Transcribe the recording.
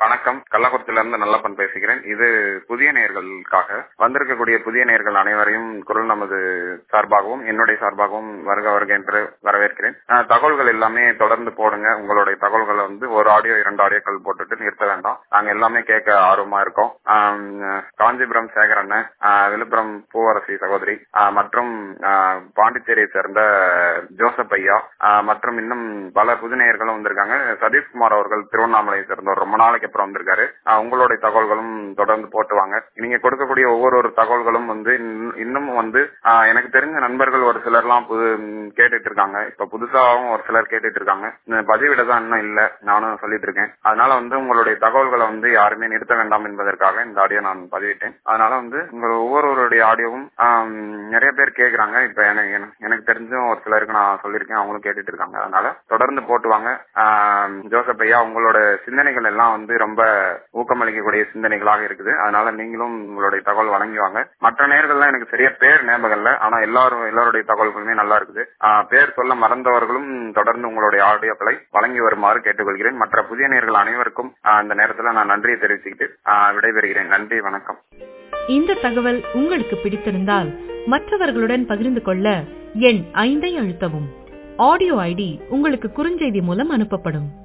வணக்கம் கள்ளக்குறிச்சியில இருந்து நல்லப்பன் பேசுகிறேன் இது புதிய நேயர்களுக்காக வந்திருக்கக்கூடிய புதிய நேயர்கள் அனைவரையும் குரல் நமது சார்பாகவும் என்னுடைய சார்பாகவும் வருக வருக என்று வரவேற்கிறேன் அஹ், தகவல்கள் எல்லாமே தொடர்ந்து போடுங்க உங்களுடைய தகவல்களை வந்து ஒரு ஆடியோ இரண்டு ஆடியோக்கள் போட்டுட்டு நிறுத்த வேண்டாம் நாங்க எல்லாமே கேட்க ஆர்வமா இருக்கோம் ஆம், காஞ்சிபுரம் சேகர் அண்ணன் அஹ், விழுப்புரம் பூவரசி சகோதரி அஹ், மற்றும் அஹ், பாண்டிச்சேரியை சேர்ந்த ஜோசப் ஐயா அஹ், மற்றும் இன்னும் பல புதுநேயர்களும் வந்திருக்காங்க சதீஷ்குமார் அவர்கள் திருவண்ணாமலையை சேர்ந்தவர் ரொம்ப நாளைக்கு அப்புறம் வந்திருக்காரு அஹ், உங்களுடைய தகவல்களும் தொடர்ந்து போட்டு வாங்க நீங்க கொடுக்கக்கூடிய ஒவ்வொரு ஒரு தகவல்களும் வந்து இன்னும் இன்னும் வந்து அஹ், எனக்கு தெரிஞ்ச நண்பர்கள் ஒரு சிலர்லாம் புது ம், கேட்டுட்டு இருக்காங்க இப்ப புதுசாவும் ஒரு சிலர் கேட்டுட்டு இருக்காங்க இந்த பதிவிட தான் இன்னும் இல்ல நானும் சொல்லிட்டு இருக்கேன் அதனால வந்து உங்களுடைய தகவல்களை வந்து யாருமே நிறுத்த வேண்டாம் என்பதற்காக இந்த ஆடியோ நான் பதிவிட்டேன் அதனால வந்து உங்கள் ஒவ்வொருவருடைய ஆடியோவும் ஆம், நிறைய பேர் கேக்குறாங்க இப்ப எனக்கு எனக்கு- எனக்கு தெரிஞ்சும் ஒரு சிலருக்கு நான் சொல்லியிருக்கேன் அவங்களும் கேட்டுட்டு இருக்காங்க அதனால தொடர்ந்து போட்டுவாங்க ஆம், ஜோசப் ஐயா உங்களோட சிந்தனைகள் எல்லாம் வந்து ரொம்ப ஊக்கமளிக்கக்கூடிய சிந்தனைகளாக இருக்குது அதனால நீங்களும் உங்களுடைய தகவல் வழங்குவாங்க மற்ற நேர்கள்லாம் எனக்கு சரியா பேர் ஞாபகம் இல்ல ஆனா எல்லாரும் எல்லாருடைய தகவல்களுமே நல்லா இருக்குது ஆ, பேர் சொல்ல மறந்தவர்களும் தொடர்ந்து உங்களுடைய ஆடியோக்களை வழங்கி வருமாறு கேட்டுக்கொள்கிறேன் மற்ற புதிய நேர்கள் அனைவருக்கும் ஆ, இந்த நேரத்துல நான் நன்றியை தெரிவிச்சுக்கிட்டு ஆ, விடைபெறுகிறேன் நன்றி வணக்கம் இந்த தகவல் உங்களுக்கு பிடித்திருந்தால் மற்றவர்களுடன் பகிர்ந்து கொள்ள எண் ஐந்தை அழுத்தவும் ஆடியோ ஐடி உங்களுக்கு குறுஞ்செய்தி மூலம் அனுப்பப்படும்